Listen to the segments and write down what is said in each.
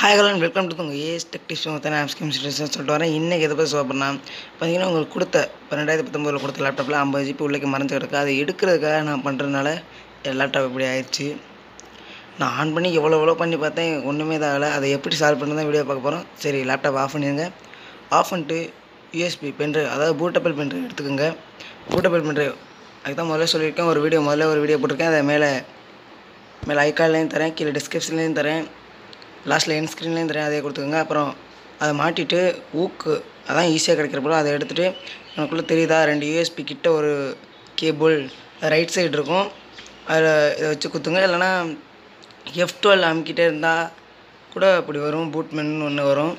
hi hello welcome to உங்கள் AS டெக்டிவ்ஸ் மொத்தம் நான் ஸ்கிம் சொல்லிட்டு வரேன் இன்றைக்கி எதை பற்றி சொல்ல போனால் பார்த்தீங்கன்னா உங்களுக்கு கொடுத்த இப்போ ரெண்டாயிரத்தி பத்தொம்போதில் கொடுத்த லேப்டாப்பில் ஐம்பது ஜிபி உள்ளே மறைஞ்சு கிடக்கு அதை எடுக்கிறதுக்காக நான் பண்ணுறதுனால என் லேப்டாப் இப்படி ஆயிடுச்சு நான் ஆன் பண்ணி எவ்வளோ எவ்வளோ பண்ணி பார்த்தேன் ஒன்றுமே இதாகலை அதை எப்படி சால்வ் பண்ணி தான் வீடியோ பார்க்க போகிறோம் சரி லேப்டாப் ஆஃப் பண்ணிடுங்க ஆஃப் பண்ணிட்டு யூஎஸ்பி பென்ட்ரைவ் அதாவது பூட்டபிள் பென்ட்ரைவ் எடுத்துக்கோங்க பூட்டபிள் பென்ட்ரைவ் அதுக்கு தான் முதல்ல சொல்லியிருக்கேன் ஒரு வீடியோ முதல்ல ஒரு வீடியோ போட்டிருக்கேன் அதை மேலே மேலே ஐகார்ட்லேயும் தரேன் கீழே டிஸ்கிரிப்ஷன்லேயும் தரேன் லாஸ்ட்டில் என் ஸ்க்ரீன்லேயும் தரேன் அதே கொடுத்துக்கோங்க அப்புறம் அதை மாட்டிட்டு ஊக்கு அதான் ஈஸியாக கிடைக்கிற போல அதை எடுத்துகிட்டு எனக்குள்ளே தெரியுதா ரெண்டு யூஎஸ்பி கிட்ட ஒரு கேபிள் ரைட் சைடு இருக்கும் அதில் இதை வச்சு குத்துங்க இல்லைனா எஃப் டுவெல் அமுக்கிட்டே இருந்தால் கூட அப்படி வரும் பூட் மென்னு ஒன்று வரும்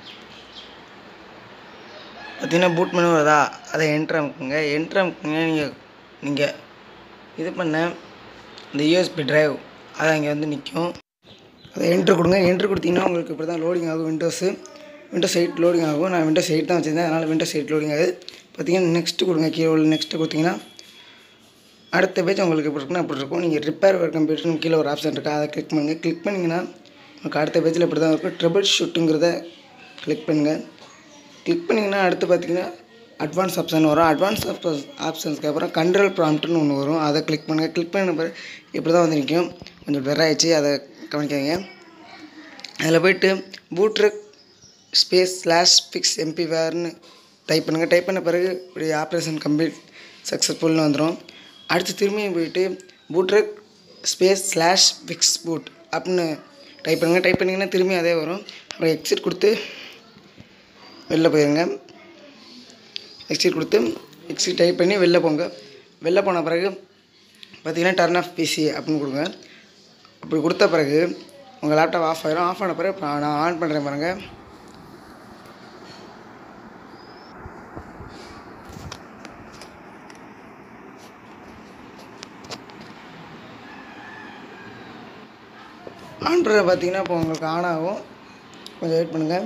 பார்த்தீங்கன்னா பூட் மெனு வருதா அதை என்ட்ரு அமுக்குங்க என்ட்ரு அமுக்குங்க நீங்கள் நீங்கள் இது பண்ண இந்த யூஎஸ்பி டிரைவ் அது அங்கே வந்து நிற்கும் அதை என்ட்ரு கொடுங்க என்ட்ரு கொடுத்தீங்கன்னா உங்களுக்கு இப்படி தான் லோடிங் ஆகும் விண்டோஸு விண்டோஸ் எயிட் லோடிங் ஆகும் நான் விண்டோஸ் எயிட் தான் வச்சுருந்தேன் அதனால் விண்டோஸ் எயிட் லோடிங் ஆகுது பார்த்தீங்கன்னா நெக்ஸ்ட்டு கொடுங்க கீழே உள்ள நெக்ஸ்ட்டு கொடுத்தீங்கன்னா அடுத்த பேஜ் உங்களுக்கு எப்படி இருக்குன்னா இப்படி இருக்கும் நீங்கள் ரிப்பேர் கம்ப்யூட்டர்னு கீழே ஒரு ஆப்ஷன் இருக்கா அதை கிளிக் பண்ணுங்கள் கிளிக் பண்ணிங்கன்னா உங்களுக்கு அடுத்த பேஜில் இப்படி தான் இருக்கும் ட்ரிபிள் ஷூட்டுங்கிறத கிளிக் பண்ணுங்கள் கிளிக் பண்ணிங்கன்னா அடுத்து பார்த்தீங்கன்னா அட்வான்ஸ் ஆப்ஷன் வரும் அட்வான்ஸ் ஆப்ஷன்ஸ்க்கு அப்புறம் கண்ட்ரோல் ப்ராம்ப்ட்னு ஒன்று வரும் அதை கிளிக் பண்ணுங்கள் கிளிக் பண்ண பிறகு இப்படி தான் வந்து நிற்கும் கொஞ்சம் பெர் ஆயிடுச்சு அதை கவனிக்காதீங்க அதில் போயிட்டு bootrec space slash fix MB வேர்னு டைப் பண்ணுங்கள் டைப் பண்ண பிறகு இப்படி ஆப்ரேஷன் கம்ப்ளீட் சக்ஸஸ்ஃபுல்னு வந்துடும் அடுத்து திரும்பியும் போயிட்டு bootrec space slash fix boot அப்படின்னு டைப் பண்ணுங்கள் டைப் பண்ணிங்கன்னா திரும்பி அதே வரும் அப்புறம் எக்ஸிட் கொடுத்து வெளில போயிருங்க எக்ஸிட் கொடுத்து எக்ஸிட் டைப் பண்ணி வெளில போங்க வெளில போன பிறகு பார்த்தீங்கன்னா டர்ன் ஆஃப் பிசி அப்படின்னு கொடுங்க அப்படி கொடுத்த பிறகு உங்கள் லேப்டாப் ஆஃப் ஆயிரும் ஆஃப் ஆன பிறகு இப்போ நான் ஆன் பண்ணுறேன் பாருங்கள் ஆன் பண்ணுற பார்த்தீங்கன்னா இப்போ உங்களுக்கு ஆன் ஆகும் கொஞ்சம் வெயிட் பண்ணுங்கள்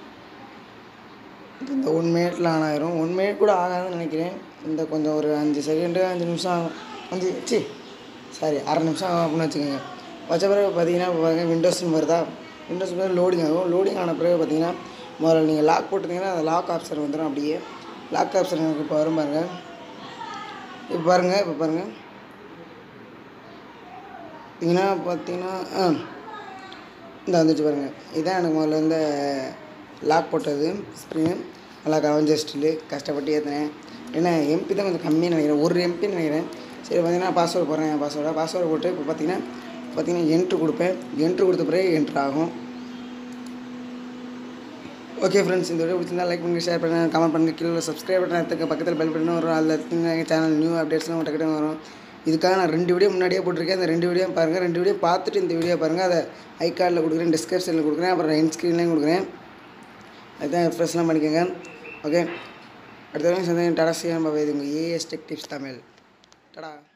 இந்த ஒன் மினிட்ல ஆன் ஆயிரும் ஒன் மினிட் கூட ஆகாதுன்னு நினைக்கிறேன் இந்த கொஞ்சம் ஒரு அஞ்சு செகண்டு அஞ்சு நிமிஷம் ஆகும் அஞ்சு சி சாரி அரை நிமிஷம் ஆகும் அப்படின்னு வச்சுக்கோங்க வச்ச பிறகு பார்த்தீங்கன்னா இப்போ பாருங்கள் விண்டோஸ்னு வருதா விண்டோஸ் வந்து லோடிங் ஆகும் லோடிங் ஆன பிறகு பார்த்தீங்கன்னா முதல்ல நீங்கள் லாக் போட்டுருந்தீங்கன்னா அந்த லாக் ஆப்ஷன் வந்துடும் அப்படியே லாக் ஆப்ஷன் எனக்கு இப்போ வரும் பாருங்கள் இப்போ பாருங்கள் இப்போ பாருங்கள் பார்த்தீங்கன்னா பார்த்தீங்கன்னா ஆ இந்த வந்துச்சு பாருங்கள் இதான் எனக்கு முதல்ல இந்த லாக் போட்டது ஸ்க்ரீனு நல்லா கவஞ்ச ஸ்டில்லு கஷ்டப்பட்டு ஏற்றினேன் ஏன்னா எம்பி தான் கொஞ்சம் கம்மியாக நினைக்கிறேன் ஒரு எம்பின்னு நினைக்கிறேன் சரி பார்த்தீங்கன்னா பாஸ்வேர்டு போடுறேன் என் பாஸ்வேர்டை பாஸ்வேர்டு போட்டு இப்போ பார்த்தீங்கன்னா பார்த்தீங்கன்னா என்ட்ரு கொடுப்பேன் என்ட்ரு கொடுத்த பிறகு என்ட்ரு ஆகும் ஓகே ஃப்ரெண்ட்ஸ் இந்த வீடியோ பிடிச்சிருந்தா லைக் பண்ணுங்கள் ஷேர் பண்ணுங்கள் கமெண்ட் பண்ணுங்கள் கீழே சப்ஸ்கிரைப் பட்டனத்துக்கு பக்கத்தில் பெல் பட்டன் வரும் அதில் எங்கள் சேனல் நியூ அப்டேட்ஸ்லாம் டக்கு வரும் இதுக்காக நான் ரெண்டு வீடியோ முன்னாடியே போட்டிருக்கேன் அந்த ரெண்டு வீடியோ பாருங்கள் ரெண்டு வீடியோ பார்த்துட்டு இந்த வீடியோ பாருங்கள் அதை ஐ கார்டில் கொடுக்குறேன் டிஸ்கிரிப்ஷனில் கொடுக்குறேன் அப்புறம் என் ஸ்க்ரீன்லேயும் கொடுக்குறேன் அதுதான் ரெஃப்ரெஷ்லாம் பண்ணிக்கோங்க ஓகே அடுத்த வரைக்கும் சந்தேகம் டாடா சிஎம் பாபா இது உங்கள் ஏஎஸ் டெக் டிப்ஸ் தமிழ் டடா